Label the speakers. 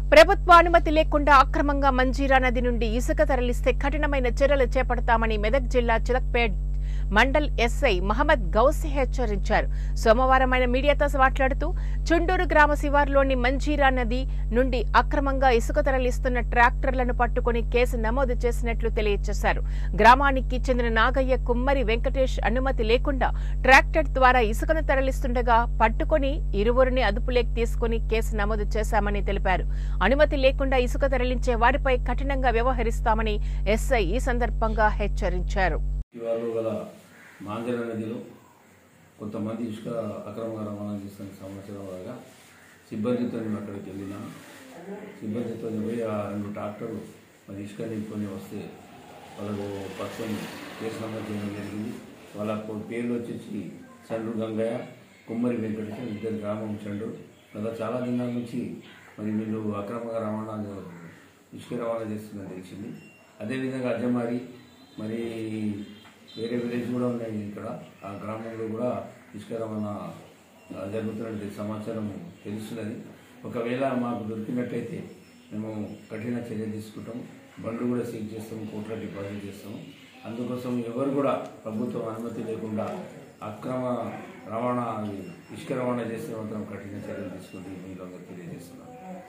Speaker 1: ప్రభుత్వ అనుమతి లేకుండా అక్రమంగా మంజీరా నది నుండి ఇసుక తరలిస్తే కఠినమైన చర్యలు చేపడతామని మెదక్ జిల్లా చిలక్పేట్ మండల్ ఎస్ఐ మహమ్మద్ గౌసి హెచ్చరించారు సోమవారం ఆయన మీడియాతో మాట్లాడుతూ చుండూరు గ్రామ శివార్లోని మంజీరా నది నుండి అక్రమంగా ఇసుక తరలిస్తున్న ట్రాక్టర్లను పట్టుకుని కేసు నమోదు చేసినట్లు తెలియజేశారు గ్రామానికి చెందిన నాగయ్య కుమ్మరి వెంకటేష్ అనుమతి లేకుండా ట్రాక్టర్ ద్వారా ఇసుకను తరలిస్తుండగా పట్టుకుని ఇరువురిని అదుపులోకి తీసుకుని కేసు నమోదు చేశామని తెలిపారు అనుమతి లేకుండా ఇసుక తరలించే వారిపై కఠినంగా వ్యవహరిస్తామని ఎస్ఐ ఈ సందర్భంగా హెచ్చరించారు
Speaker 2: ఇవాళ గల మాంజల నదిలో కొంతమంది ఇసుక అక్రమంగా రవాణా చేస్తున్న సంవత్సరం వరగా సిబ్బందితో మేము అక్కడికి వెళ్ళినాము సిబ్బందితో పోయి ఆ రెండు ట్రాక్టర్లు మరి ఇసుక నింపుకొని వస్తే వాళ్ళకు పట్టుకొని కేసు నమోదు చేయడం జరిగింది వాళ్ళ పో- పేర్లు వచ్చేసి చండ్రు గంగయ్య కుమ్మరి వెంకటేశ్వర ఇద్దరు గ్రామం చండ్రు గత చాలా దినాల నుంచి మరి వీళ్ళు అక్రమంగా రవాణా ఇసుక రవాణా చేస్తుందని తెలిసింది అదేవిధంగా అజ్జమారి మరి వేరే విలేజ్ కూడా ఉన్నాయి ఇక్కడ ఆ గ్రామంలో కూడా ఇసుక రవాణా ఆ, జరుగుతున్నట్టు సమాచారం తెలుస్తున్నది ఒకవేళ మాకు దొరికినట్టయితే మేము కఠిన చర్య తీసుకుంటాం బండ్లు కూడా సీజ్ చేస్తాం కోట్ల డిపాజిట్ చేస్తాం అందుకోసం ఎవరు కూడా ప్రభుత్వం అనుమతి లేకుండా అక్రమ రవాణా ఇసుక రవాణా చేస్తే మాత్రం కఠిన చర్యలు తీసుకుంటే ఈ విధంగా తెలియజేస్తున్నాం